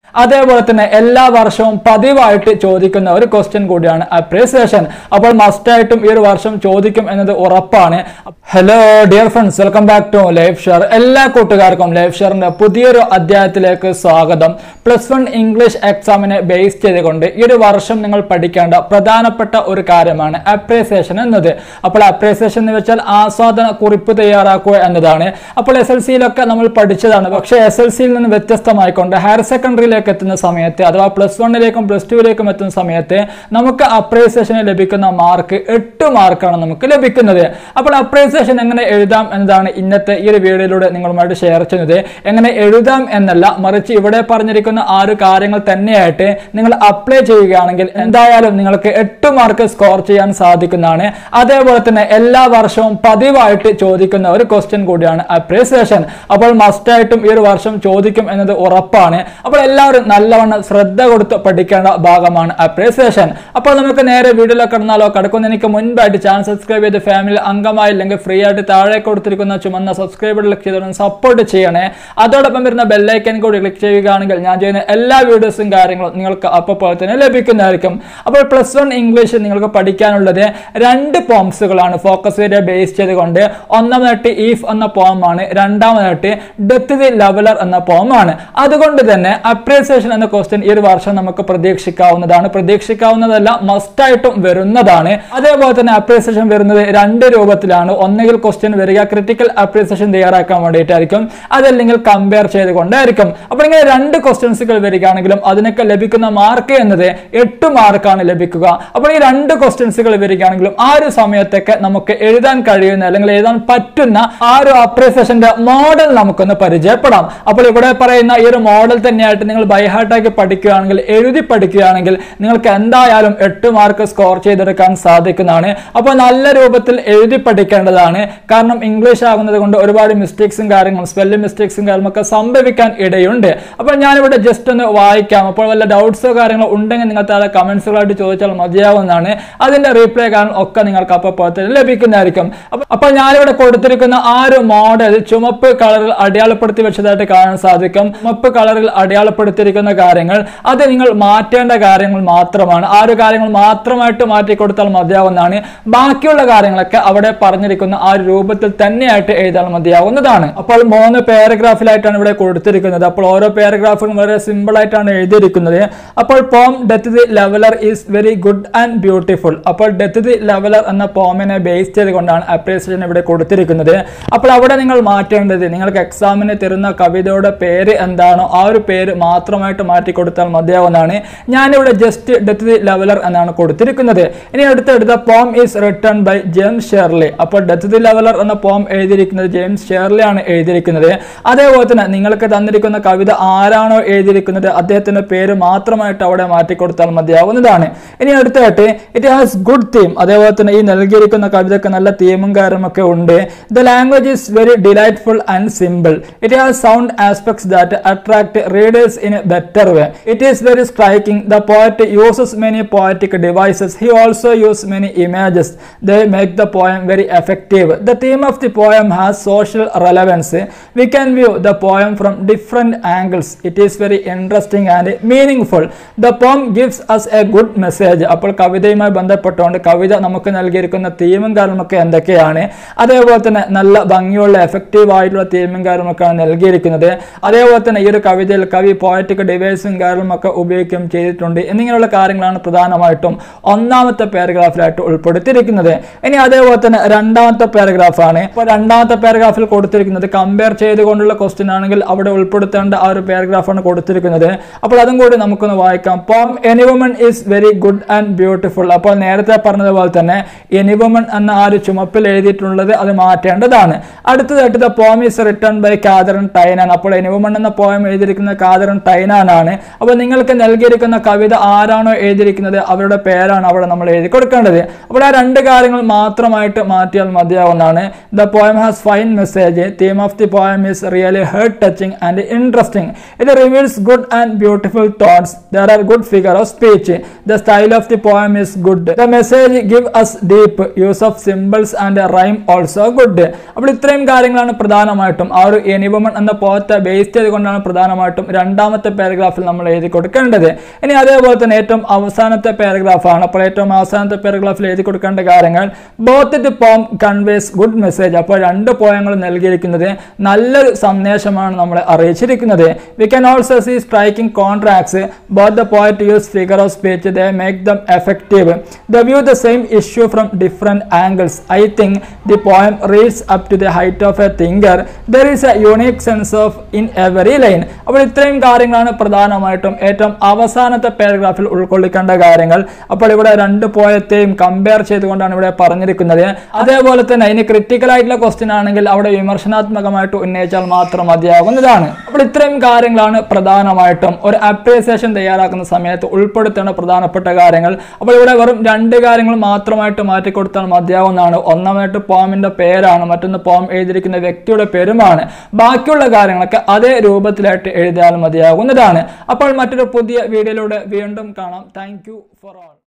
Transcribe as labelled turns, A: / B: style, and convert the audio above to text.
A: അതേപോലെ തന്നെ എല്ലാ വർഷവും പതിവായിട്ട് ചോദിക്കുന്ന ഒരു ക്വസ്റ്റ്യൻ കൂടിയാണ് അപ്രീസിയേഷൻ അപ്പോൾ മസ്റ്റ് ആയിട്ടും ഈ ഒരു വർഷം ചോദിക്കും എന്നത് ഉറപ്പാണ് hello dear friends welcome back to Life Share എല്ലാ കൂട്ടുകാർക്കും ലൈഫ് ഷെയറിന്റെ പുതിയൊരു അധ്യായത്തിലേക്ക് സ്വാഗതം പ്ലസ് വൺ ഇംഗ്ലീഷ് എക്സാമിനെ ബേസ് ചെയ്തുകൊണ്ട് ഈ ഒരു വർഷം നിങ്ങൾ പഠിക്കേണ്ട പ്രധാനപ്പെട്ട ഒരു കാര്യമാണ് അപ്രീസിയേഷൻ എന്നത് അപ്പോൾ അപ്രീസിയേഷൻ എന്ന് വെച്ചാൽ ആസ്വാദന കുറിപ്പ് തയ്യാറാക്കുക എന്നതാണ് അപ്പോൾ എസ് എൽ സിയിലൊക്കെ നമ്മൾ പഠിച്ചതാണ് പക്ഷേ എസ് എൽ സിയിൽ നിന്ന് വ്യത്യസ്തമായിക്കൊണ്ട് ഹയർ സെക്കൻഡറിയിലേക്ക് എത്തുന്ന സമയത്ത് അഥവാ പ്ലസ് വണ്ണിലേക്കും പ്ലസ് ടുവിലേക്കും എത്തുന്ന സമയത്ത് നമുക്ക് അപ്രീസിയേഷന് ലഭിക്കുന്ന മാർക്ക് എട്ട് മാർക്കാണ് നമുക്ക് ലഭിക്കുന്നത് അപ്പോൾ അപ്രീസിയേഷൻ എങ്ങനെ എഴുതാം എന്നതാണ് ഇന്നത്തെ ഈ ഒരു വീഡിയോയിലൂടെ നിങ്ങളുമായിട്ട് ഷെയർ ചെയ്യുന്നത് എങ്ങനെ എഴുതാം എന്നല്ല മറിച്ച് ഇവിടെ പറഞ്ഞിരിക്കുന്ന ആ ഒരു കാര്യങ്ങൾ തന്നെയായിട്ട് നിങ്ങൾ അപ്ലൈ ചെയ്യുകയാണെങ്കിൽ എന്തായാലും നിങ്ങൾക്ക് എട്ട് മാർക്ക് സ്കോർ ചെയ്യാൻ സാധിക്കുന്നതാണ് അതേപോലെ തന്നെ എല്ലാ വർഷവും പതിവായിട്ട് ചോദിക്കുന്ന ഒരു ക്വസ്റ്റ്യൻ കൂടിയാണ് അപ്രീസിയേഷൻ അപ്പോൾ മസ്റ്റ് ആയിട്ടും ഈ ഒരു വർഷം ചോദിക്കും എന്നത് ഉറപ്പാണ് അപ്പോൾ എല്ലാവരും നല്ലവണ്ണം ശ്രദ്ധ കൊടുത്ത് പഠിക്കേണ്ട ഭാഗമാണ് അപ്രീസിയേഷൻ അപ്പോൾ നമുക്ക് നേരെ വീഡിയോയിലേക്ക് കടന്നാലോ കടക്കുന്നതിന് മുൻപായിട്ട് ചാനൽ സബ്സ്ക്രൈബ് ചെയ്ത് ഫാമിലി അംഗമായില്ലെങ്കിൽ ഫ്രീ ആയിട്ട് താഴെ കൊടുത്തിരിക്കുന്ന ചുമന്ന സബ്സ്ക്രൈബ് ക്ലിക്ക് ചെയ്തോണ്ട് സപ്പോർട്ട് ചെയ്യണേ അതോടൊപ്പം വരുന്ന ബെല്ലൈക്കൻ കൂടി ക്ലിക്ക് ചെയ്യുകയാണെങ്കിൽ ഞാൻ ചെയ്യുന്ന എല്ലാ വീഡിയോസും കാര്യങ്ങളും നിങ്ങൾക്ക് അപ്പോൾ തന്നെ ലഭിക്കുന്നതായിരിക്കും അപ്പോൾ പ്ലസ് വൺ ഇംഗ്ലീഷ് നിങ്ങൾക്ക് പഠിക്കാനുള്ളത് രണ്ട് പോംസുകളാണ് ഫോക്കസ് ഏരിയ ബേസ് ചെയ്തുകൊണ്ട് ഒന്നാമതായിട്ട് ഈഫ് എന്ന പോമാണ് രണ്ടാമതായിട്ട് ഡെത്ത് ദി ലെവലർ എന്ന പോമാണ് അതുകൊണ്ട് തന്നെ അപ്രീസിയേഷൻ എന്ന ക്വസ്റ്റ്യൻ ഈ ഒരു വർഷം നമുക്ക് പ്രതീക്ഷിക്കാവുന്നതാണ് പ്രതീക്ഷിക്കാവുന്നതല്ല മസ്റ്റായിട്ടും വരുന്നതാണ് അതേപോലെ തന്നെ അപ്രീസിയേഷൻ വരുന്നത് രണ്ട് രൂപത്തിലാണ് ഒന്നുകിൽ ക്വസ്റ്റ്യൻ വരിക ക്രിട്ടിക്കൽ അപ്രീസിയേഷൻ തയ്യാറാക്കാൻ വേണ്ടിയിട്ടായിരിക്കും അതല്ലെങ്കിൽ കമ്പയർ ചെയ്തുകൊണ്ടായിരിക്കും അപ്പോൾ ഇങ്ങനെ രണ്ട് ക്വസ്റ്റ്യൻസുകൾ വരികയാണെങ്കിലും അതിനൊക്കെ ലഭിക്കുന്ന മാർക്ക് എന്നത് എട്ട് മാർക്കാണ് ലഭിക്കുക അപ്പോൾ ഈ രണ്ട് ക്വസ്റ്റ്യൻസുകൾ വരികയാണെങ്കിലും ആ ഒരു സമയത്തൊക്കെ നമുക്ക് എഴുതാൻ കഴിയുന്ന അല്ലെങ്കിൽ എഴുതാൻ പറ്റുന്ന ആ ഒരു അപ്രീസിയേഷന്റെ മോഡൽ നമുക്കൊന്ന് പരിചയപ്പെടാം അപ്പോൾ ഇവിടെ പറയുന്ന ഈ ഒരു മോഡൽ തന്നെയായിട്ട് നിങ്ങൾ ബൈഹാർട്ടാക്കി പഠിക്കുകയാണെങ്കിൽ എഴുതി പഠിക്കുകയാണെങ്കിൽ നിങ്ങൾക്ക് എന്തായാലും എട്ട് മാർക്ക് സ്കോർ ചെയ്തെടുക്കാൻ സാധിക്കുന്നതാണ് അപ്പോൾ നല്ല രൂപത്തിൽ എഴുതി പഠിക്കേണ്ടതാണ് കാരണം ഇംഗ്ലീഷ് ആകുന്നത് കൊണ്ട് ഒരുപാട് മിസ്റ്റേക്സും കാര്യങ്ങളും സ്പെല്ലിംഗ് മിസ്റ്റേക്സും കാര്യങ്ങളൊക്കെ സംഭവിക്കാൻ ഇടയുണ്ട് അപ്പോൾ ഞാനിവിടെ ജസ്റ്റ് ഒന്ന് വായിക്കാം അപ്പോൾ വല്ല ഡൗട്ട്സോ കാര്യങ്ങളോ ഉണ്ടെങ്കിൽ നിങ്ങൾ താഴെ കമന്റ്സുകളായിട്ട് ചോദിച്ചാൽ മതിയാവുന്നതാണ് അതിന്റെ റീപ്ലൈ കാരണം ഒക്കെ നിങ്ങൾക്ക് അപ്പോൾ തന്നെ ലഭിക്കുന്നതായിരിക്കും അപ്പൊ- അപ്പോൾ ഞാനിവിടെ കൊടുത്തിരിക്കുന്ന ആ ഒരു മോഡൽ ചുമപ്പ് കളറിൽ അടയാളപ്പെടുത്തി വെച്ചതായിട്ട് കാണാൻ സാധിക്കും ചുമപ്പ് കളറിൽ അടയാളപ്പെടുത്തിയിരിക്കുന്ന കാര്യങ്ങൾ അത് നിങ്ങൾ മാറ്റേണ്ട കാര്യങ്ങൾ മാത്രമാണ് ആ ഒരു കാര്യങ്ങൾ മാത്രമായിട്ട് മാറ്റി കൊടുത്താൽ മതിയാവുന്നതാണ് ബാക്കിയുള്ള കാര്യങ്ങളൊക്കെ അവിടെ പറഞ്ഞിരിക്കുന്ന ആ ഒരു രൂപത്തിൽ തന്നെയായിട്ട് എഴുതാൻ മതിയാവുന്നതാണ് അപ്പോൾ മൂന്ന് പാരഗ്രാഫിലായിട്ടാണ് ഇവിടെ കൊടുത്തിരിക്കുന്നത് അപ്പോൾ ഓരോ പാരഗ്രാഫും വളരെ സിമ്പിൾ ആയിട്ടാണ് എഴുതിയിരിക്കുന്നത് അപ്പോൾ poem death the leveller is very good and beautiful അപ്പോൾ ഡെത്ത് ദി ലെവലർ എന്ന പോമിനെ ബേസ് ചെയ്തുകൊണ്ടാണ് അപ്രീസിയേഷൻ ഇവിടെ കൊടുത്തിരിക്കുന്നത് അപ്പോൾ അവിടെ നിങ്ങൾ മാറ്റേണ്ടത് നിങ്ങൾക്ക് എക്സാമിന് തരുന്ന കവിതയുടെ പേര് എന്താണോ ആ ഒരു പേര് മാത്രമായിട്ട് മാറ്റി കൊടുത്താൽ മതിയാവുന്നതാണ് ഞാനിവിടെ ജസ്റ്റ് ഡെത്ത് ദി ലെവലർ എന്നാണ് കൊടുത്തിരിക്കുന്നത് ഇനി അടുത്തെടുത്ത poem is return by James Shirley അപ്പോൾ ഡെത്ത് ദി ലെവലർ എന്ന പോം എഴുതിയിരിക്കുന്നത് ജെയിംസ് ഷേർലി ആണ് എഴുതിയിരിക്കുന്നത് അതേപോലെ തന്നെ നിങ്ങൾക്ക് തന്നിരിക്കുന്ന കവിത ആരാണോ എഴുതിയിരിക്കുന്നത് അദ്ദേഹത്തിന്റെ പേര് മാത്രമായിട്ട് അവിടെ മാറ്റി കൊടുത്താൽ മതിയാവുന്നതാണ് ഇനി അടുത്തായിട്ട് ഇറ്റ് ഹാസ് ഗുഡ് തീം അതേപോലെ തന്നെ ഈ നൽകിയിരിക്കുന്ന കവിതയ്ക്ക് നല്ല തീമും കാര്യമൊക്കെ ഉണ്ട് the language is very delightful and simple it has sound aspects that attract readers in a better way it is very striking the poet uses many poetic devices he also used many images they make the poem very effective the theme of the poem has social relevance we can view the poem from different angles it is very interesting and meaningful the poem gives us a good message അപ്പോൾ കവിതയുമായി ബന്ധപ്പെട്ടുകൊണ്ട് കവിത നമുക്ക് നൽകിയിരിക്കുന്ന തീമും കാര്യമൊക്കെ എന്തൊക്കെയാണ് അതേപോലെ തന്നെ നല്ല ഭംഗിയുള്ള എഫക്റ്റീവ് ആയിട്ടുള്ള തീമും കാര്യമൊക്കെയാണ് നൽകിയിരിക്കുന്നത് അതേപോലെ തന്നെ ഈ ഒരു കവിതയിൽ കവി പോയറ്റിക് ഡിവൈസും കാര്യമൊക്കെ ഉപയോഗിക്കുകയും ചെയ്തിട്ടുണ്ട് എന്നിങ്ങനെയുള്ള കാര്യങ്ങളാണ് പ്രധാനമായിട്ടും ഒന്നാമത്തെ പാരഗ്രാഫിലായിട്ട് ഉൾപ്പെടുത്തിയിരിക്കുന്നത് ഇനി അതേപോലെ തന്നെ രണ്ടാമത്തെ പാരഗ്രാഫ് ആണ് ഇപ്പോൾ രണ്ടാമത്തെ പാരഗ്രാഫിൽ കൊടുത്തിരിക്കുന്നത് കമ്പയർ ചെയ്തുകൊണ്ടുള്ള ക്വസ്റ്റ്യൻ ആണെങ്കിൽ അവിടെ ഉൾപ്പെടുത്തേണ്ട ആ ഒരു പാരഗ്രാഫാണ് കൊടുത്തിരിക്കുന്നത് അപ്പോൾ അതും കൂടി നമുക്കൊന്ന് വായിക്കാം poem any woman is very good and beautiful അപ്പോൾ നേരത്തെ പറഞ്ഞതുപോലെ തന്നെ എനി വുമൺ എന്ന ആ ഒരു ചുമപ്പിൽ എഴുതിയിട്ടുള്ളത് അത് മാറ്റേണ്ടതാണ് അടുത്തതായിട്ട് the poem is return by Katharine Tynan അപ്പോൾ എനി വുമൺ എന്ന പോയം എഴുതിയിരിക്കുന്നത് കാതറൻ ടൈനാൻ ആണ് അപ്പോൾ നിങ്ങൾക്ക് നൽകിയിരിക്കുന്ന കവിത ആരാണോ എഴുതിയിരിക്കുന്നത് അവരുടെ പേരാണ് അവിടെ നമ്മൾ എഴുതി കൊടുക്കേണ്ടത് അപ്പോൾ ആ രണ്ട് കാര്യങ്ങൾ മാത്രമായിട്ട് മാറ്റിയാൽ മതിയാവുന്നതാണ് the poem has fine message theme of the poem is really heart touching and interesting ഇത് reveals good and beautiful thoughts there are good figure of speech the style of the poem is good the message give us deep use of symbols and rhyme also good അപ്പോൾ ഇത്രയും കാര്യങ്ങളാണ് പ്രധാനമായിട്ടും ആ ഒരു എനിവമൺ എന്ന പോയത്തെ base ചെയ്തുകൊണ്ടാണ് പ്രധാനമായിട്ടും രണ്ടാമത്തെ അവസാനത്തെ പാരഗ്രാഫിൽ നമ്മൾ എഴുതി കൊടുക്കേണ്ടത് ഇനി അതേപോലെ തന്നെ ഏറ്റവും അവസാനത്തെ പാരഗ്രാഫാണ് അപ്പോൾ ഏറ്റവും അവസാനത്തെ പാരഗ്രാഫിൽ എഴുതി കൊടുക്കേണ്ട കാര്യങ്ങൾ both the poem conveys good message അപ്പോൾ രണ്ട് പോയങ്ങൾ നൽകിയിരിക്കുന്നത് നല്ലൊരു സന്ദേശമാണ് നമ്മളെ അറിയിച്ചിരിക്കുന്നത് we can also see striking contrasts both the poet use figure of speech they make them effective the view the same issue from different angles I think the poem reads up to the height of a thinker there is a unique sense of in every line അപ്പോൾ ഇത്രയും കാര്യങ്ങളാണ് പ്രധാനമായിട്ടും ഏറ്റവും അവസാനത്തെ പാരഗ്രാഫിൽ ഉൾക്കൊള്ളിക്കേണ്ട കാര്യങ്ങൾ അപ്പോൾ ഇവിടെ രണ്ട് പോയത്തെയും കമ്പയർ ചെയ്തുകൊണ്ടാണ് ഇവിടെ പറഞ്ഞിരിക്കുന്നത് അതേപോലെ തന്നെ ഇനി ക്രിട്ടിക്കൽ ആയിട്ടുള്ള ക്വസ്റ്റ്യൻ ആണെങ്കിൽ അവിടെ വിമർശനാത്മകമായിട്ട് ഉന്നയിച്ചാൽ മാത്രം മതിയാകുന്നതാണ് അപ്പോൾ ഇത്രയും കാര്യങ്ങളാണ് പ്രധാനമായിട്ടും ഒരു അപ്രീസിയേഷൻ തയ്യാറാക്കുന്ന സമയത്ത് ഉൾപ്പെടുത്തേണ്ട പ്രധാനപ്പെട്ട കാര്യങ്ങൾ അപ്പോൾ ഇവിടെ വെറും രണ്ട് കാര്യങ്ങൾ മാത്രമായിട്ട് മാറ്റി കൊടുത്താൽ മതിയാവുന്നതാണ് ഒന്നാമായിട്ട് പോമിന്റെ പേരാണ് മറ്റൊന്ന് പോം എഴുതിയിരിക്കുന്ന വ്യക്തിയുടെ പേരുമാണ് ബാക്കിയുള്ള കാര്യങ്ങളൊക്കെ അതേ രൂപത്തിലായിട്ട് എഴുതിയാൽ മതിയാകുന്നതാണ് അപ്പോൾ മറ്റൊരു പുതിയ വീഡിയോയിലൂടെ വീണ്ടും കാണാം താങ്ക് ഫോർ ഓൾ